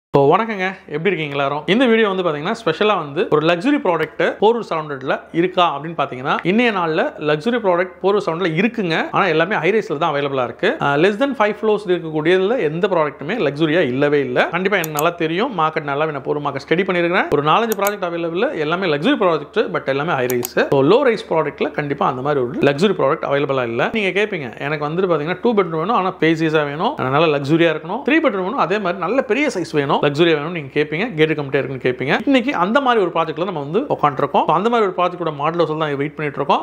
so வணக்கங்க எப்படி இருக்கீங்க எல்லாரும் இந்த வீடியோ வந்து பார்த்தீங்கன்னா ஸ்பெஷலாக வந்து ஒரு லக்ஸுரி ப்ராடக்ட் போரூர் சரௌண்டட்ல இருக்கா அப்படின்னு பார்த்தீங்கன்னா இன்னைய நாளில் லக்ஸுரி ப்ராடக்ட் போரூர் சரௌண்டில் இருக்குங்க ஆனால் எல்லாமே ஹைரைஸில் தான் அவைலபிளாக இருக்கு லெஸ் தென் ஃபைவ் ஃப்ளோர்ஸ் இருக்கக்கூடியதில் எந்த ப்ராடக்ட்டுமே லக்ஸுரியா இல்லவே இல்லை கண்டிப்பாக எனக்கு நல்லா தெரியும் மார்க்கெட் நல்லா நான் போர் மார்க்கெட் ஸ்டடி பண்ணியிருக்கிறேன் ஒரு நாலஞ்சு ப்ராஜெக்ட் அவைலபிள் எல்லாமே லக்ஸுரி ப்ராடக்ட் பட் எல்லாமே high rise so low rise ப்ராடக்ட்ல கண்டிப்பாக அந்த மாதிரி ஒரு லக்ஸுரி ப்ராடக்ட் அவைலபிளாக இல்லை நீங்கள் கேட்பீங்க எனக்கு வந்துட்டு பார்த்தீங்கன்னா டூ பெட்ரூம் வேணும் ஆனால் பேசிஸாக வேணும் நல்ல லக்ஸுரியாக இருக்கணும் த்ரீ பெட்ரூம் வேணும் அதே மாதிரி நல்ல பெரிய சைஸ் வேணும் லக்ஸுரியா வேணும் நீங்க கேட்பீங்க கேட்டு கம்மிட்டே இருக்குன்னு கேட்பீங்க இன்னைக்கு அந்த மாதிரி ஒரு ப்ராஜெக்ட்ல நம்ம வந்து உட்காந்துருக்கோம் அந்த மாதிரி ஒரு ப்ராஜெக்டோட மாடல் ஹவுஸ் தான் வெயிட் பண்ணிட்டு இருக்கோம்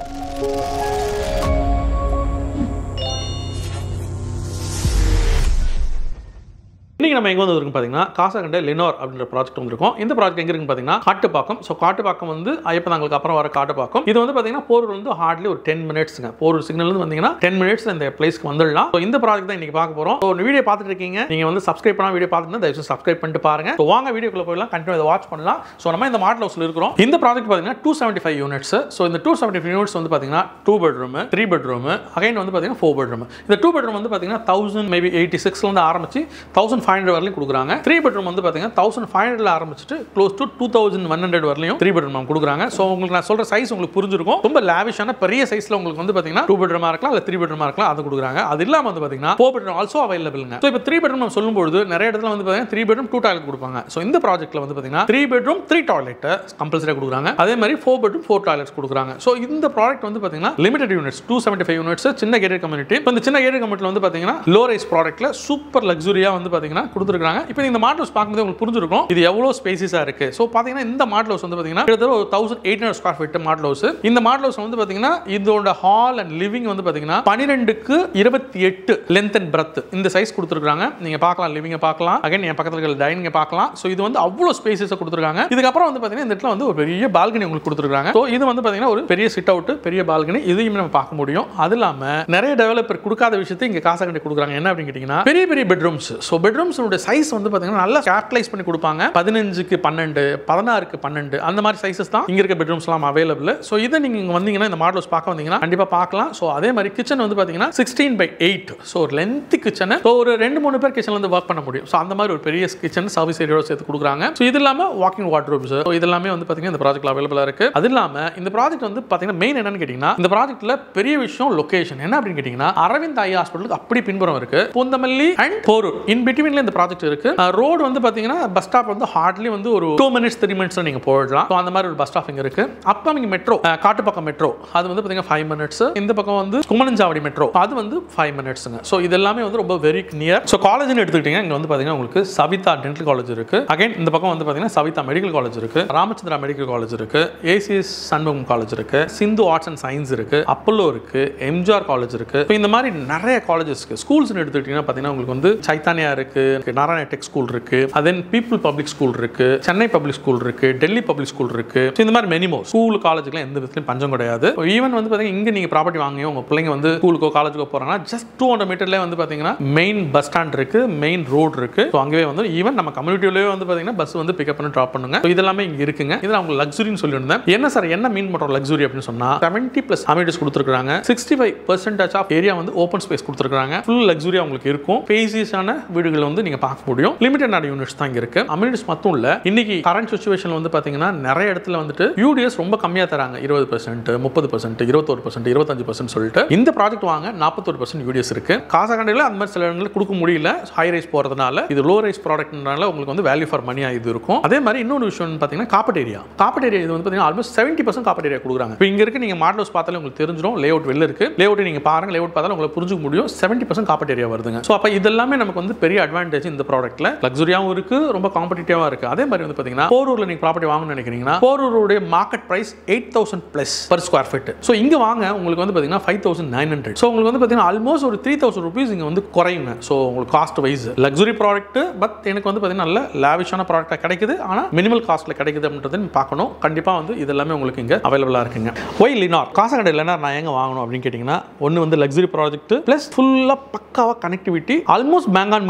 இன்னைக்கு நம்ம எங்க வந்திருக்கோம் பார்த்தீங்கன்னா காசகண்ட லினோர் அப்படின்ற ப்ராஜெக்ட் வந்திருக்கோம் இந்த ப்ராஜெக்ட் எங்க இருக்குன்னு பார்த்தீங்கன்னா காட்டுப்பாக்கம் ஸோ காட்டுப்பாக்கம் வந்து ஐயப்பதாங்களுக்கு அப்புறம் வர காட்டுப்பாக்கம் இது வந்து பார்த்தீங்கன்னா போரூர் வந்து ஹார்ட்லி ஒரு டென் மினிட்ஸ்ங்க போரூர் சிக்னல் வந்து பார்த்தீங்கன்னா டென் மினிட்ஸ் இந்த பிளேஸ்க்கு வந்துடலாம் ஸோ இந்த ப்ராஜெக்ட் தான் இன்னைக்கு பார்க்க போறோம் ஸோ வீடியோ பார்த்துட்டு இருக்கீங்க நீங்க வந்து சப்ஸ்கிரைப் பண்ணா வீடியோ பார்த்துட்டு தயவு சப்ஸ்கிரைப் பண்ணிட்டு பாருங்க ஸோ வாங்க வீடியோக்குள்ள போயிடலாம் கண்டினியூ இதை வாட்ச் பண்ணலாம் ஸோ நம்ம இந்த மாடல் ஹவுஸ்ல இருக்கிறோம் இந்த ப்ராஜெக்ட் பார்த்தீங்கன்னா two seventy five units so இந்த டூ செவன்ட்டி ஃபைவ் யூனிட்ஸ் வந்து பார்த்தீங்கன்னா two bedroom three bedroom again வந்து பார்த்தீங்கன்னா ஃபோர் பெட்ரூம் இந்த டூ பெட்ரூம் வந்து பார்த்தீங்கன்னா தௌசண்ட் மேபி எயிட்டி சிக்ஸ்லேருந்து ஆரம்பிச்சு தௌசண்ட் ஃபைவ் ஹண்ட்ரட் வரலையும் கொடுக்குறாங்க த்ரீ பெட்ரூம் வந்து பார்த்தீங்கன்னா தௌசண்ட் ஃபைவ் ஹண்ட்ரட்ல ஆரம்பிச்சுட்டு close to two thousand one hundred வரலையும் த்ரீ பெட்ரூம் கொடுக்குறாங்க ஸோ உங்களுக்கு நான் சொல்ற சைஸ் உங்களுக்கு புரிஞ்சிருக்கும் ரொம்ப லேவிஷான பெரிய சைஸ்ல உங்களுக்கு வந்து பார்த்தீங்கன்னா டூ பெட்ரூமா இருக்கலாம் இல்லை த்ரீ பெட்ரூமா இருக்கலாம் அது கொடுக்குறாங்க அது இல்லாமல் வந்து பார்த்தீங்கன்னா ஃபோர் பெட்ரூம் ஆல்சோ அவைலபிள்ங்க ஸோ இப்போ த்ரீ பெட்ரூம் நம்ம சொல்லும்போது நிறைய இடத்துல வந்து பார்த்தீங்கன்னா த்ரீ பெட்ரூம் டூ டாய்லெட் கொடுப்பாங்க ஸோ இந்த ப்ராஜெக்ட்ல வந்து பார்த்தீங்கன்னா த்ரீ பெட்ரூம் த்ரீ டாய்லெட் கம்பல்சரியாக கொடுக்குறாங்க அதே மாதிரி ஃபோர் பெட்ரூம் ஃபோர் டாய்லெட்ஸ் கொடுக்குறாங்க ஸோ இந்த ப்ராடக்ட் வந்து பார்த்தீங்கன்னா limited units two seventy five units சின்ன கேட்டட் கம்யூனிட்டி இப்போ இந்த சின்ன கேட்டட் கம்யூனிட்டியில் வந்து பார்த்தீங்கன்னா லோ ரைஸ் ப்ராடக்ட்ல சூப்பர் லக்ஸுரியாக வந்து பார்த்தீங்கன்னா கொடுத்துருக்காங்க இப்போ இந்த மாடல் ஹவுஸ் பார்க்கும்போது உங்களுக்கு புரிஞ்சிருக்கும் இது எவ்வளோ ஸ்பேசிஸாக இருக்கு ஸோ பார்த்தீங்கன்னா இந்த மாடல் ஹவுஸ் வந்து பார்த்தீங்கன்னா கிட்டத்தட்ட ஒரு thousand eight hundred square feet model house இந்த மாடல் ஹவுஸ் வந்து பார்த்தீங்கன்னா இதோட ஹால் அண்ட் லிவிங் வந்து பார்த்தீங்கன்னா பன்னிரெண்டுக்கு இருபத்தி எட்டு லென்த் அண்ட் பிரத் இந்த சைஸ் கொடுத்துருக்காங்க நீங்க பார்க்கலாம் லிவிங்கை பார்க்கலாம் அகைன் என் பக்கத்தில் இருக்கிற டைனிங்கை பார்க்கலாம் ஸோ இது வந்து அவ்வளோ ஸ்பேசஸை கொடுத்துருக்காங்க இதுக்கப்புறம் வந்து பார்த்தீங்கன்னா இந்த இடத்துல வந்து ஒரு பெரிய பால்கனி உங்களுக்கு கொடுத்துருக்காங்க ஸோ இது வந்து பார்த்தீங்கன்னா ஒரு பெரிய சிட் அவுட் பெரிய பால்கனி இதையும் நம்ம பார்க்க முடியும் அது இல்லாமல் நிறைய டெவலப்பர் கொடுக்காத விஷயத்தை இங்கே காசாகண்டி கொடுக்குறாங்க என்ன அப்படின்னு கேட்டிங்கன்னா பெரிய பெரிய பெட்ரூம்ஸ் ஸோ பெட்ரூம்ஸோட சைஸ் வந்து பார்த்தீங்கன்னா நல்லா கேபிட்டலைஸ் பண்ணி கொடுப்பாங்க பதினஞ்சுக்கு பன்னெண்டு பதினாறுக்கு பன்னெண்டு அந்த மாதிரி சைஸஸ் தான் இங்க இருக்க பெட்ரூம்ஸ்லாம் அவைலபிள் ஸோ இதை நீங்க இங்க வந்தீங்கன்னா இந்த மாடல்ஸ் பார்க்க வந்தீங்கன்னா கண்டிப்பா பார்க்கலாம் ஸோ அதே மாதிரி கிச்சன் வந்து பார்த்தீங்கன்னா சிக்ஸ்டீன் பை எயிட் ஸோ ஒரு லென்த் கிச்சனை ஸோ ஒரு ரெண்டு மூணு பேர் கிச்சன்ல வந்து ஒர்க் பண்ண முடியும் ஸோ அந்த மாதிரி ஒரு பெரிய கிச்சன் சர்வீஸ் ஏரியாவோட சேர்த்து கொடுக்குறாங்க ஸோ இது இல்லாமல் வாக்கிங் வாட்ரூப்ஸ் ஸோ இது எல்லாமே வந்து பார்த்தீங்கன்னா இந்த ப்ராஜெக்ட்ல அவைலபிளாக இருக்கு அது இல்லாமல் இந்த ப்ராஜெக்ட் வந்து பார்த்தீங்கன்னா மெயின் என்னன்னு கேட்டிங்கன்னா இந்த ப்ராஜெக்ட்ல பெரிய விஷயம் லொகேஷன் என்ன அப்படின்னு கேட்டிங்கன்னா அரவிந்த் ஐ ஹாஸ்பிட்டலுக்கு அப்படி பின்புறம் இருக்கு பூந்தமல்லி அண்ட் போரூர் இன் பிட்வீன்ல இந்த ப்ராஜெக்ட் இருக்கு ரோடு வந்து பார்த்தீங்கன்னா பஸ் ஸ்டாப் வந்து ஹார்ட்லி வந்து ஒரு டூ மினிட்ஸ் த்ரீ மினிட்ஸ் நீங்க போயிடலாம் ஸோ அந்த மாதிரி ஒரு பஸ் ஸ்டாப் இங்க இருக்கு அப்கமிங் மெட்ரோ காட்டுப்பக்கம் மெட்ரோ அது வந்து பார்த்தீங்கன்னா ஃபைவ் மினிட்ஸ் இந்த பக்கம் வந்து குமணஞ்சாவடி மெட்ரோ அது வந்து ஃபைவ் மினிட்ஸுங்க ஸோ இது எல்லாமே வந்து ரொம்ப வெரி நியர் ஸோ காலேஜ்னு எடுத்துக்கிட்டீங்க இங்க வந்து பார்த்தீங்கன்னா உங்களுக்கு சவிதா டென்டல் காலேஜ் இருக்கு அகைன் இந்த பக்கம் வந்து பார்த்தீங்கன்னா சவிதா மெடிக்கல் காலேஜ் இருக்கு ராமச்சந்திரா மெடிக்கல் காலேஜ் இருக்கு ஏசிஎஸ் சண்முகம் காலேஜ் இருக்கு சிந்து ஆர்ட்ஸ் அண்ட் சயின்ஸ் இருக்கு அப்பல்லோ இருக்கு எம்ஜிஆர் காலேஜ் இருக்கு இப்போ இந்த மாதிரி நிறைய காலேஜஸ் இருக்கு ஸ்கூல்ஸ் எடுத்துக்கிட்டீங்கன்னா பார்த்தீங்கன்னா உங்களுக்கு வந்து சைத்தானியா இருக்கு நாராயண டெக் ஸ்கூல் இருக்கு அதன் பீப்புள் பப்ளிக் ஸ்கூல் இருக்கு சென்னை பப்ளிக் ஸ்கூல் இருக்கு டெல்லி பப்ளிக் ஸ்கூல் இருக்கு So இந்த மாதிரி மெனிமோ ஸ்கூல் காலேஜுக்குலாம் எந்த விதத்துலையும் பஞ்சம் கிடையாது ஈவன் வந்து பார்த்தீங்கன்னா இங்கே நீங்கள் ப்ராப்பர்ட்டி வாங்கி உங்கள் பிள்ளைங்க வந்து ஸ்கூலுக்கோ காலேஜுக்கோ போகிறாங்கன்னா ஜஸ்ட் டூ ஹண்ட்ரட் மீட்டர்லேயே வந்து பார்த்தீங்கன்னா மெயின் பஸ் ஸ்டாண்ட் இருக்கு மெயின் ரோடு இருக்கு ஸோ அங்கேயே வந்து ஈவன் நம்ம கம்யூனிட்டிலேயே வந்து பார்த்தீங்கன்னா பஸ் வந்து பிக்கப் பண்ணி ட்ராப் பண்ணுங்க So இதெல்லாமே இங்கே இருக்குங்க இது நான் உங்களுக்கு லக்ஸுரின்னு சொல்லியிருந்தேன் என்ன சார் என்ன மீன் பண்ணுறோம் லக்ஸுரி அப்படின்னு சொன்னால் செவன்ட்டி ப்ளஸ் அமினிட்டிஸ் கொடுத்துருக்காங்க sixty five percentage of area வந்து ஓப்பன் ஸ்பேஸ் கொடுத்துருக்காங்க ஃபுல் லக்ஸுரியாக உங்களுக்கு இருக்கும் பேசியஸான வீடுகள் வந்து நீங்கள் பார்க்க முடியும் லிமிடெட் நாடு யூனிட்ஸ் தான் இங்கே இருக்கு அமினிட்டிஸ் மட்டும் இல்லை இன்னைக்கு கரண்ட் சுச்சுவேஷன் வந்து பார்த்தீங்கன்னா நிறைய இடத்துல வந்துட்டு யூடிஎஸ் ரொம்ப கம்மியாக தராங்க இருபது பர்சன்ட் முப்பது பர்சன்ட் இருபத்தொரு பர்சன்ட் இருபத்தஞ்சு பர்சன்ட் சொல்லிட்டு இந்த ப்ராஜெக்ட் வாங்க நாற்பத்தொரு பர்சன்ட் யூடிஎஸ் இருக்கு காசாகண்டையில் அந்த மாதிரி சில இடங்களில் கொடுக்க முடியல ஹை ரைஸ் போகிறதுனால இது லோ ரைஸ் ப்ராடக்ட்னால உங்களுக்கு வந்து வேல்யூ ஃபார் மணியாக இது இருக்கும் அதே மாதிரி இன்னொரு விஷயம் பார்த்தீங்கன்னா காப்பட் ஏரியா காப்பட் ஏரியா இது வந்து பார்த்தீங்கன்னா almost seventy percent carpet area கொடுக்குறாங்க இப்போ இங்கே இருக்கு நீங்கள் மாடல்ஸ் பார்த்தாலே உங்களுக்கு தெரிஞ்சிடும் லே அவுட் வெளில இருக்கு லே அவுட் நீங்கள் பாருங்க லே அவுட் பார்த்தாலும் உங்களுக்கு புரிஞ்சுக்க முடியும் செவன்ட்டி பர்சன்ட் காப்பட் ஏரியா வருதுங்க ஸோ அப்போ இதெல்லாமே நமக்கு வந்து பெரிய அட்வான்டேஜ் இந்த ப்ராடக்ட்ல லக்ஸுரியாவும் இருக்கு ரொம்ப காம்படிட்டிவாக இருக்கு அதே மாதிரி வந்து பார்த்தீங்கன்னா போரூரில் நீங்கள் ப்ராப்பர்ட்டி வாங்கணும்னு நினைக்கிறீங்கன்னா போரூருடைய market price eight thousand plus per square feet so இங்கே வாங்க உங்களுக்கு வந்து பார்த்தீங்கன்னா five thousand nine hundred so உங்களுக்கு வந்து பார்த்தீங்கன்னா ஆல்மோஸ்ட் ஒரு த்ரீ தௌசண்ட் ருபீஸ் இங்கே வந்து குறையுங்க ஸோ உங்களுக்கு cost wise luxury product but எனக்கு வந்து பார்த்தீங்கன்னா நல்ல லேவிஷான ப்ராடக்டாக கிடைக்குது ஆனால் மினிமல் காஸ்ட்டில் கிடைக்குது அப்படின்றத நீங்க பார்க்கணும் கண்டிப்பாக வந்து இது எல்லாமே உங்களுக்கு இங்கே அவைலபிளாக இருக்குங்க ஒய் லினார் காசகடை லினார் நான் எங்கே வாங்கணும் அப்படின்னு கேட்டிங்கன்னா ஒன்று வந்து லக்ஸுரி ப்ராஜெக்ட் ப்ளஸ் ஃபுல்லாக பக்காவாக கனெக்டிவிட்டி ஆல்மோஸ்ட் பேங்கான் மெயின் ரோடு தான் சொல்ல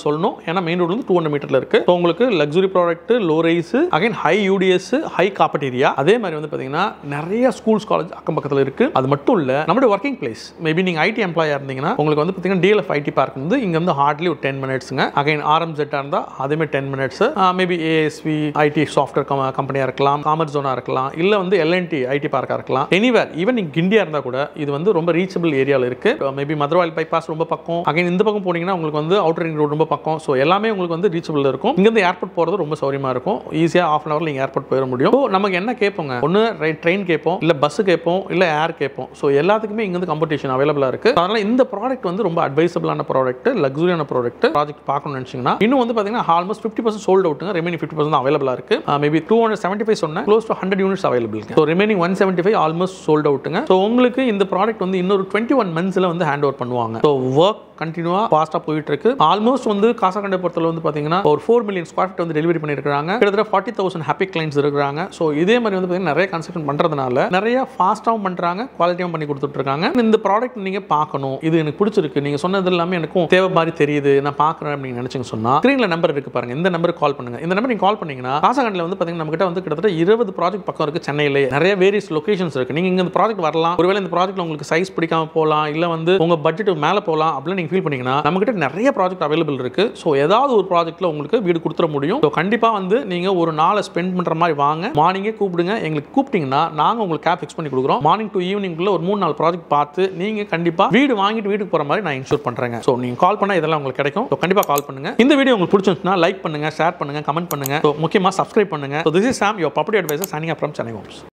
சொல்லணும் ஏன்னா மெயின் ரோடு வந்து டூ ஹண்ட்ரட் மீட்டர்ல இருக்கு ஸோ உங்களுக்கு luxury product low rise again high UDS high carpet area அதே மாதிரி வந்து பார்த்தீங்கன்னா நிறைய ஸ்கூல்ஸ் காலேஜ் அக்கம் பக்கத்தில் இருக்கு அது மட்டும் இல்ல நம்மளுடைய ஒர்க்கிங் பிளேஸ் மேபி நீங்க ஐடி எம்ப்ளாயா இருந்தீங்கன்னா உங்களுக்கு வந்து பார்த்தீங்கன்னா டிஎல்எஃப் ஐடி பார்க் வந்து இங்க வந்து ஹார்ட்லி ஒரு டென் மினிட்ஸுங்க அகைன் ஆர்எம் செட்டாக இருந்தால் அதேமே ten minutes maybe ASV IT software கம்பெனியாக இருக்கலாம் காமர்ஸ் ஜோனாக இருக்கலாம் இல்லை வந்து எல்என்டி ஐடி பார்க்காக இருக்கலாம் எனிவேர் ஈவன் நீங்க கிண்டியா இருந்தால் கூட இது வந்து ரொம்ப ரீச்சபிள் ஏரியாவில் இருக்கு மேபி மதுரவாயில் பைபாஸ் ரொம்ப பக்கம் அகைன் இந்த பக்கம் போனீங்கன்னா உங்களுக்கு வந்து அவுட்டர் ரிங் ரோடு ரொம்ப பக்கம் ஸோ எல்லாமே உங்களுக்கு வந்து ரீச்சபிள் இருக்கும் இங்கேருந்து ஏர்போர்ட் போகிறது ரொம்ப சௌரியமாக இருக்கும் ஈஸியாக ஆஃப் அன் ஹவரில் நீங்கள் ஏர்போர்ட் போயிட முடியும் ஸோ நமக்கு என்ன கேட்போங்க ஒன்று ட்ரெயின் கேட்போம் இல்லை பஸ் கேட்போம் இல்லை ஏர் கேட்போம் ஸோ எல்லாத்துக்குமே இங்கேருந்து காம்படிஷன் அவைலபிளாக இருக்குது அதனால் இந்த ப்ராடக்ட் வந்து ரொம்ப அட்வைசபிளான ப்ராடக்ட் லக்ஸுரியான ப்ராடக்ட் ப்ராஜெக்ட் பார்க்கணும்னு நினச்சிங்கன்னா இன்னும் வந்து பார்த்தீங்கன்னா ஆல்மோஸ்ட் ஃபிஃப்டி பர்சன்ட் சோல்ட் அவுட்டுங்க ரிமைனிங் ஃபிஃப்டி பர்சன்ட் அவைலபிளாக இருக்குது maybe two hundred seventy five சொன்னேன் close to hundred units available so remaining one seventy five almost sold அவுட்டுங்க ஸோ உங்களுக்கு இந்த ப்ராடக்ட் வந்து இன்னொரு டுவெண்ட்டி ஒன் மந்த்ஸில் வந்து ஹேண்ட் ஓவர் பண்ணுவாங்க ஸோ ஒர்க் கண்டினியூவாக ஃபாஸ்ட்டாக போயிட்டு இருக்கு ஆல்மோஸ்ட் வந்து காசாகண்டை பொறுத்தல வந்து பார்த்தீங்கன்னா ஒரு ஃபோர் மில்லியன் ஸ்கொயர் ஃபீட் வந்து டெலிவரி பண்ணியிருக்காங்க கிட்டத்தட்ட ஃபார்ட்டி தௌசண்ட் ஹாப்பி கிளைண்ட்ஸ் இருக்கிறாங்க ஸோ இதே மாதிரி வந்து பார்த்தீங்கன்னா நிறைய கன்ஸ்ட்ரக்ஷன் பண்ணுறதுனால நிறைய ஃபாஸ்ட்டாகவும் பண்ணுறாங்க குவாலிட்டியாகவும் பண்ணி கொடுத்துட்ருக்காங்க இந்த ப்ராடக்ட் நீங்கள் பார்க்கணும் இது எனக்கு பிடிச்சிருக்கு நீங்கள் சொன்னது எல்லாமே எனக்கும் தேவை மாதிரி தெரியுது நான் பார்க்குறேன் அப்படின்னு நினச்சிங்க சொன்னால் ஸ்க்ரீனில் நம்பர் இருக்கு பாருங்க இந்த நம்பருக்கு கால் பண்ணுங்க இந்த நம்பர் நீங்கள் கால் பண்ணீங்கன்னா காசாகண்டில் வந்து பார்த்தீங்கன்னா நம்மகிட்ட வந்து கிட்டத்தட்ட இருபது ப்ராஜெக்ட் பக்கம் இருக்குது சென்னையிலே நிறைய வேரியஸ் லொகேஷன்ஸ் இருக்குது நீங்கள் இங்கே இந்த ப்ராஜெக்ட் வரலாம் ஒருவேளை இந்த ப்ராஜெக்ட்ல உங்களுக்கு சைஸ் பிடிக்காம போகலாம் இல்லை வந்து உங்கள் பட்ஜெட் மேலே போகலாம் அப்படின்னு நீங்கள் ஃபீல் பண்ணீங்கன்னா நம்மகிட்ட நிறைய ப்ராஜெக்ட் அவைலபிள் இருக்கு ஸோ ஏதாவது ஒரு ப்ராஜெக்ட்ல உங்களுக்கு வீடு கொடுத்துட முடியும் ஸோ கண்டிப்பாக வந்து நீங்கள் ஒரு நாளை ஸ்பெண்ட் பண்ணுற மாதிரி வாங்க மார்னிங்கே கூப்பிடுங்க எங்களுக்கு கூப்பிட்டீங்கன்னா நாங்கள் உங்களுக்கு கேப் ஃபிக்ஸ் பண்ணி கொடுக்குறோம் மார்னிங் டு ஈவினிங்குள்ள ஒரு மூணு நாலு ப்ராஜெக்ட் பார்த்து நீங்கள் கண்டிப்பாக வீடு வாங்கிட்டு வீட்டுக்கு போகிற மாதிரி நான் இன்ஷூர் பண்ணுறேங்க ஸோ நீங்கள் கால் பண்ணால் இதெல்லாம் உங்களுக்கு கிடைக்கும் ஸோ கண்டிப்பாக கால் பண்ணுங்க இந்த வீடியோ உங்களுக்கு பிடிச்சிருந்துச்சுன்னா லைக் பண்ணுங்க ஷேர் பண்ணுங்க கமெண்ட் பண்ணுங்க ஸோ முக்கியமாக சப்ஸ்கிரைப் பண்ணுங்க so this is Sam your property advisor signing from Chennai Holmes